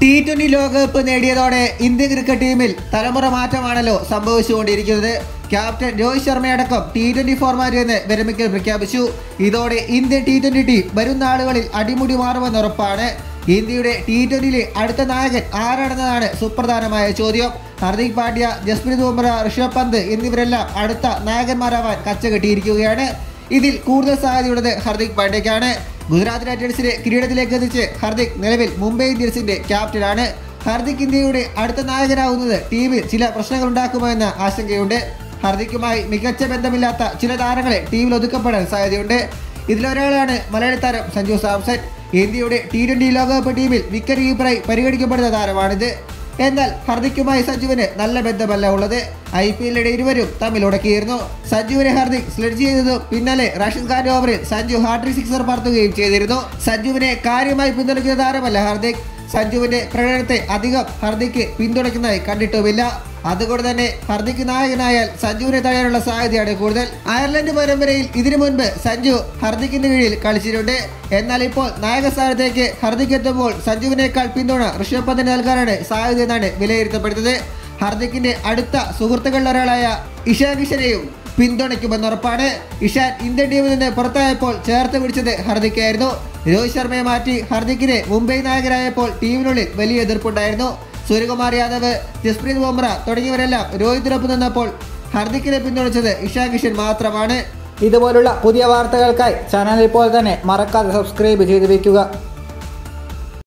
T twenty ലോകകപ്പ് നേടിയതോടെ Indian cricket ടീമിൽ തലമുറ മാറ്റമാണല്ലോ സംഭവിച്ചുകൊണ്ടിരിക്കുന്നത് ക്യാപ്റ്റൻ രോഹിത് ശർമ്മയടക്കം ടി ട്വന്റി ഫോർമാറ്റിൽ നിന്ന് വിരമിക്കൽ പ്രഖ്യാപിച്ചു ഇതോടെ ഇന്ത്യൻ ടി ട്വന്റി ടീം വരും നാളുകളിൽ അടിമുടി മാറുമെന്ന് ഉറപ്പാണ് ഇന്ത്യയുടെ ടി ട്വന്റിയിലെ അടുത്ത നായകൻ ആരാണെന്നതാണ് സുപ്രധാനമായ ചോദ്യം ഹർദിക് പാണ്ഡ്യ ജസ്പ്രീത് ബുംറ ഋഷഭ് പന്ത് എന്നിവരെല്ലാം അടുത്ത നായകന്മാരാവാൻ കച്ചകെട്ടിയിരിക്കുകയാണ് ഇതിൽ കൂടുതൽ സാധ്യതയുള്ളത് ഹർദിക് പാണ്ഡ്യയ്ക്കാണ് ഗുജറാത്ത് ടൈറ്റൻസിനെ കിരീടത്തിലേക്ക് എത്തിച്ച് ഹർദിക് നിലവിൽ മുംബൈ ഇന്ത്യൻസിന്റെ ക്യാപ്റ്റനാണ് ഹർദിക് ഇന്ത്യയുടെ അടുത്ത നായകനാവുന്നത് ടീമിൽ ചില പ്രശ്നങ്ങൾ ഉണ്ടാക്കുമോ എന്ന ആശങ്കയുണ്ട് ഹർദിക്കുമായി മികച്ച ബന്ധമില്ലാത്ത ചില താരങ്ങളെ ടീമിൽ ഒതുക്കപ്പെടാൻ സാധ്യതയുണ്ട് ഇതിലൊരാളാണ് മലയാളി താരം സഞ്ജു സാംസൺ ഇന്ത്യയുടെ ടി ട്വന്റി ലോകകപ്പ് ടീമിൽ വിക്കറ്റ് കീപ്പറായി പരിഗണിക്കപ്പെടുന്ന താരമാണിത് എന്നാൽ ഹർദിക്കുമായി സഞ്ജുവിന് നല്ല ബന്ധമല്ല ഉള്ളത് ഐ പി എല്ലിടെ ഇരുവരും തമ്മിൽ ഉടക്കിയിരുന്നു സഞ്ജുവിനെ ഹർദിക് സ്ലെഡ്ജ് ചെയ്തതും പിന്നാലെ റാഷിദ് ഖാന്റെ ഓവറിൽ സഞ്ജു ഹാർട്രിക് സിക്സർ പറത്തുകയും ചെയ്തിരുന്നു സഞ്ജുവിനെ കാര്യമായി പിന്തുണയ്ക്കുന്ന താരമല്ല ഹർദിക് സഞ്ജുവിന്റെ പ്രകടനത്തെ അധികം ഹർദിക്ക് പിന്തുണയ്ക്കുന്നതായി കണ്ടിട്ടുമില്ല അതുകൊണ്ട് തന്നെ ഹർദിക്ക് നായകനായാൽ സഞ്ജുവിനെ തടയാനുള്ള സാധ്യതയാണ് കൂടുതൽ അയർലൻഡ് പരമ്പരയിൽ ഇതിനു മുൻപ് സഞ്ജു ഹർദിക്കിന്റെ കീഴിൽ കളിച്ചിട്ടുണ്ട് എന്നാൽ ഇപ്പോൾ നായക സ്ഥാനത്തേക്ക് ഹർദിക്ക് എത്തുമ്പോൾ സഞ്ജുവിനേക്കാൾ പിന്തുണ ഋഷഭ് പന്തിന് നൽകാനാണ് സാധ്യത എന്നാണ് വിലയിരുത്തപ്പെടുന്നത് ഹർദിക്കിന്റെ അടുത്ത സുഹൃത്തുക്കളിൽ ഒരാളായ ഇഷാ കിഷനെയും പിന്തുണയ്ക്കുമെന്ന് ഉറപ്പാണ് ഇഷാൻ ഇന്ത്യൻ ടീമിൽ നിന്ന് പുറത്തായപ്പോൾ ചേർത്ത് പിടിച്ചത് ഹർദിക്കായിരുന്നു രോഹിത് ശർമ്മയെ മാറ്റി ഹർദിക്കിനെ മുംബൈ നായകനായപ്പോൾ ടീമിനുള്ളിൽ വലിയ എതിർപ്പുണ്ടായിരുന്നു സൂര്യകുമാർ യാദവ് ജസ്പ്രീത് ബുംറ തുടങ്ങിയവരെല്ലാം രോഹിത്തിനൊപ്പം നിന്നപ്പോൾ ഹർദിക്കിനെ പിന്തുണച്ചത് ഇഷാ കിഷൻ മാത്രമാണ് ഇതുപോലുള്ള പുതിയ വാർത്തകൾക്കായി ചാനൽ ഇപ്പോൾ തന്നെ മറക്കാതെ സബ്സ്ക്രൈബ് ചെയ്ത് വയ്ക്കുക